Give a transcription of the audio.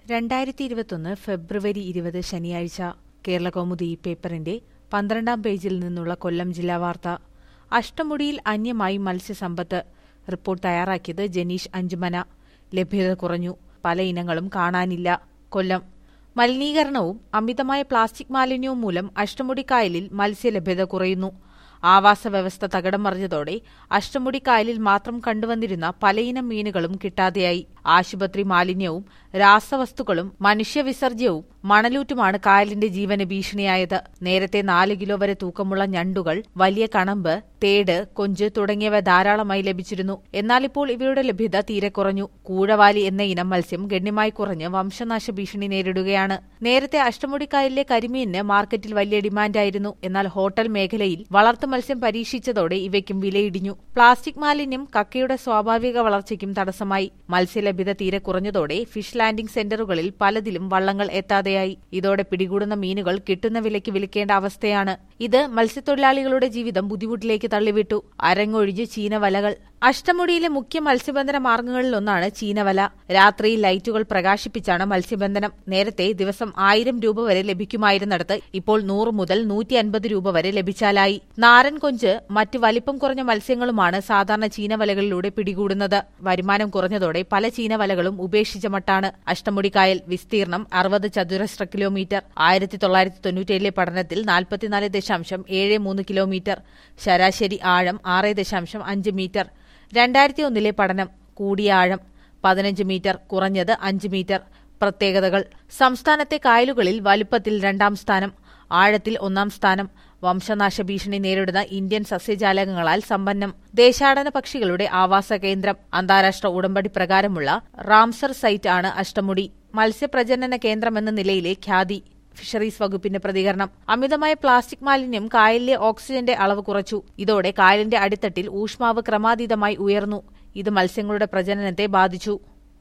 രണ്ടായിരത്തി ഇരുപത്തൊന്ന് ഫെബ്രുവരി ഇരുപത് ശനിയാഴ്ച കേരളകൗമുദി പേപ്പറിന്റെ പന്ത്രണ്ടാം പേജിൽ നിന്നുള്ള കൊല്ലം ജില്ലാ വാർത്ത അഷ്ടമുടിയിൽ അന്യമായി മത്സ്യസമ്പത്ത് റിപ്പോർട്ട് തയ്യാറാക്കിയത് ജനീഷ് അഞ്ചുമന ലഭ്യത കുറഞ്ഞു പല ഇനങ്ങളും കാണാനില്ല കൊല്ലം മലിനീകരണവും അമിതമായ പ്ലാസ്റ്റിക് മാലിന്യവും മൂലം അഷ്ടമുടി കായലിൽ മത്സ്യലഭ്യത കുറയുന്നു ആവാസ വ്യവസ്ഥ തകിടം മറിഞ്ഞതോടെ അഷ്ടമുടി കായലിൽ മാത്രം കണ്ടുവന്നിരുന്ന പലയിനം മീനുകളും കിട്ടാതെയായി ആശുപത്രി മാലിന്യവും രാസവസ്തുക്കളും മനുഷ്യവിസർജ്യവും മണലൂറ്റുമാണ് കായലിന്റെ ജീവന് ഭീഷണിയായത് നേരത്തെ നാല് കിലോ വരെ തൂക്കമുള്ള ഞണ്ടുകൾ വലിയ കണമ്പ് തേട് കൊഞ്ച് തുടങ്ങിയവ ധാരാളമായി ലഭിച്ചിരുന്നു എന്നാൽ ഇപ്പോൾ ഇവയുടെ ലഭ്യത തീരെ കുറഞ്ഞു കൂഴവാലി എന്ന ഇനം മത്സ്യം ഗണ്യമായി കുറഞ്ഞ് വംശനാശ ഭീഷണി നേരിടുകയാണ് നേരത്തെ അഷ്ടമുടിക്കായലിലെ കരിമീനിന് മാർക്കറ്റിൽ വലിയ ഡിമാൻഡായിരുന്നു എന്നാൽ ഹോട്ടൽ മേഖലയിൽ വളർത്തു മത്സ്യം പരീക്ഷിച്ചതോടെ ഇവയ്ക്കും വിലയിടിഞ്ഞു പ്ലാസ്റ്റിക് മാലിന്യം കക്കയുടെ സ്വാഭാവിക വളർച്ചയ്ക്കും തടസ്സമായി മത്സ്യലഭ്യത തീരെ കുറഞ്ഞതോടെ ഫിഷ് ലാൻഡിംഗ് സെന്ററുകളിൽ പലതിലും വള്ളങ്ങൾ എത്താതെയായി ഇതോടെ പിടികൂടുന്ന മീനുകൾ കിട്ടുന്ന വിലയ്ക്ക് വിൽക്കേണ്ട അവസ്ഥയാണ് ഇത് മത്സ്യത്തൊഴിലാളികളുടെ ജീവിതം ബുദ്ധിമുട്ടിലേക്ക് തള്ളിവിട്ടു അരങ്ങൊഴിഞ്ഞ് ചീനവലകൾ അഷ്ടമുടിയിലെ മുഖ്യ മത്സ്യബന്ധന മാർഗങ്ങളിലൊന്നാണ് ചീനവല രാത്രിയിൽ ലൈറ്റുകൾ പ്രകാശിപ്പിച്ചാണ് മത്സ്യബന്ധനം നേരത്തെ ദിവസം ആയിരം രൂപ വരെ ലഭിക്കുമായിരുന്നിടത്ത് ഇപ്പോൾ നൂറ് മുതൽ നൂറ്റി അൻപത് രൂപ വരെ ലഭിച്ചാലായി നാരൻ കൊഞ്ച് മറ്റ് വലിപ്പം കുറഞ്ഞ മത്സ്യങ്ങളുമാണ് സാധാരണ ചീനവലകളിലൂടെ പിടികൂടുന്നത് വരുമാനം കുറഞ്ഞതോടെ പല ചീനവലകളും ഉപേക്ഷിച്ച മട്ടാണ് അഷ്ടമുടി കായൽ വിസ്തീർണം അറുപത് ചതുരശ്ര കിലോമീറ്റർ ആയിരത്തി തൊള്ളായിരത്തി തൊണ്ണൂറ്റേഴിലെ പഠനത്തിൽ നാൽപ്പത്തിനാല് ദശാംശം ഏഴ് മൂന്ന് കിലോമീറ്റർ ശരാശരി ആഴം ആറ് ദശാംശം അഞ്ച് മീറ്റർ രണ്ടായിരത്തി ഒന്നിലെ പഠനം കൂടിയ ആഴം പതിനഞ്ച് മീറ്റർ കുറഞ്ഞത് അഞ്ച് മീറ്റർ പ്രത്യേകതകൾ സംസ്ഥാനത്തെ കായലുകളിൽ വലുപ്പത്തിൽ രണ്ടാം സ്ഥാനം ആഴത്തിൽ ഒന്നാം സ്ഥാനം വംശനാശ ഭീഷണി നേരിടുന്ന ഇന്ത്യൻ സസ്യജാലകങ്ങളാൽ സമ്പന്നം ദേശാടന പക്ഷികളുടെ ആവാസ കേന്ദ്രം അന്താരാഷ്ട്ര ഉടമ്പടി പ്രകാരമുള്ള റാംസർ സൈറ്റ് ആണ് അഷ്ടമുടി മത്സ്യപ്രജനന കേന്ദ്രമെന്ന നിലയിലെ ഖ്യാതി ഫിഷറീസ് വകുപ്പിന്റെ പ്രതികരണം അമിതമായ പ്ലാസ്റ്റിക് മാലിന്യം കായലിലെ ഓക്സിജന്റെ അളവ് കുറച്ചു ഇതോടെ കായലിന്റെ അടിത്തട്ടിൽ ഊഷ്മാവ് ക്രമാതീതമായി ഉയർന്നു ഇത് മത്സ്യങ്ങളുടെ പ്രജനനത്തെ ബാധിച്ചു